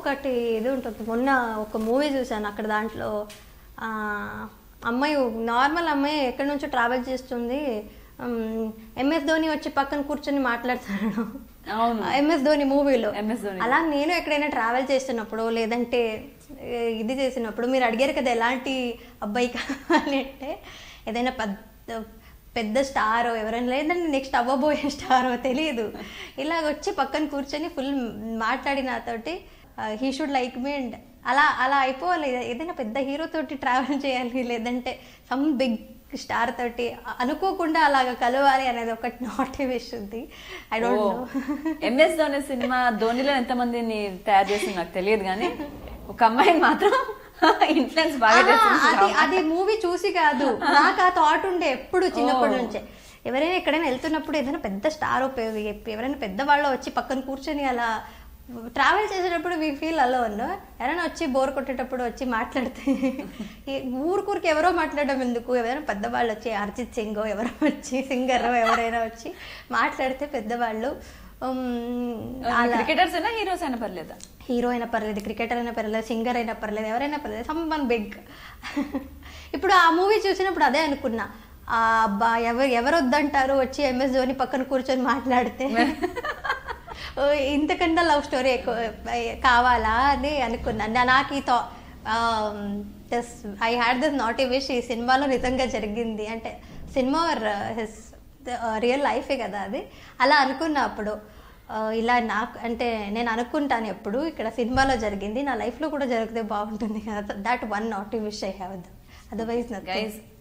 ఒకటి ఇది ఉంటుంది మొన్న ఒక మూవీ చూశాను అక్కడ దాంట్లో ఆ, అమ్మాయి నార్మల్ అమ్మాయి ఎక్కడి నుంచో ట్రావెల్ చేస్తుంది ఎంఎస్ ధోని వచ్చి పక్కన కూర్చొని మాట్లాడుతున్నాడు అవును. ఎంఎస్ ధోని మూవీలో MS ధోని. అలా నేను ఎక్కడైనా ట్రావెల్ చేస్తున్నప్పుడు లేదంటే ఏ, ఇది చేసినప్పుడు మీరు అడిగారు కదా ఎలాంటి అబ్బాయి కావాలి అంటే ఏదైనా పెద్ద పెద్ద స్టారో ఎవరైనా లేదంటే నెక్స్ట్ అవ్వబోయే స్టారో తెలియదు ఇలాగ వచ్చి పక్కన కూర్చొని ఫుల్ మాట్లాడి నాతోటి he should like me and అలా అలా అయిపోవాలి ఏదైనా పెద్ద హీరో తోటి ట్రావెల్ చేయాలి లేదంటే సమ్ బిగ్ స్టార్ తోటి అనుకోకుండా అలాగ కలవాలి అనేది ఒకటి నాట్ విష్ ఉంది I don't know MS Dhoni సినిమా ధోనిలో ఎంతమందిని తయారు చేసింది నాకు తెలియదు కానీ ఒక అమ్మాయిని మాత్రం ఇన్ఫ్లుయెన్స్ బాగా ఆహా, అది చేసింది అది మూవీ చూసి కాదు నాకు ఆ థాట్ ఉండే ఎప్పుడు చిన్నప్పటి నుంచే ఎవరైనా ఎక్కడైనా వెళ్తున్నప్పుడు ఏదైనా పెద్ద స్టార్ ఎవరైనా పెద్ద వాళ్ళు వచ్చి పక్కన కూర్చొని అలా ట్రావెల్ చేసేటప్పుడు వీ ఫీల్ అలోన్ ఎవరైనా వచ్చి బోర్ కొట్టేటప్పుడు వచ్చి మాట్లాడితే ఈ ఊరికూరికి ఎవరో మాట్లాడడం ఎందుకు ఎవరైనా పెద్దవాళ్ళు వచ్చి అరిజిత్ సింగ్ ఎవరో వచ్చి సింగర్ ఎవరైనా వచ్చి మాట్లాడితే పెద్దవాళ్ళు ఉమ్, అలా క్రికెటర్స్ అయినా హీరోస్ అయినా పర్లేదా హీరో అయినా పర్లేదు క్రికెటర్ అయినా పర్లేదు సింగర్ అయినా పర్లేదు ఎవరైనా పర్లేదు సమ్ వన్ బిగ్ ఇప్పుడు ఆ మూవీ చూసినప్పుడు అదే అనుకున్నా ఆ అబ్బా ఎవరు ఎవరు వద్దంటారు వచ్చి ఎంఎస్ ధోని పక్కన కూర్చొని మాట్లాడితే ఓ, ఇంతకన్నా లవ్ స్టోరీ ఎక్కువ కావాలా అని అనుకున్నా నా- నాకు ఈ థా ఐ హ్యాడ్ దిస్ నాట్ ఈ విష్ ఈ సినిమాలో నిజంగా జరిగింది అంటే సినిమా హిస్ రియల్ లైఫే కదా అది అలా అనుకున్నా అప్పుడు ఆ, ఇలా నాకు అంటే నేను అనుకుంటాను ఎప్పుడు ఇక్కడ సినిమాలో జరిగింది నా లైఫ్లో కూడా జరిగితే బాగుంటుంది కదా దాట్ వన్ నాట్ ఈ wish I have otherwise guys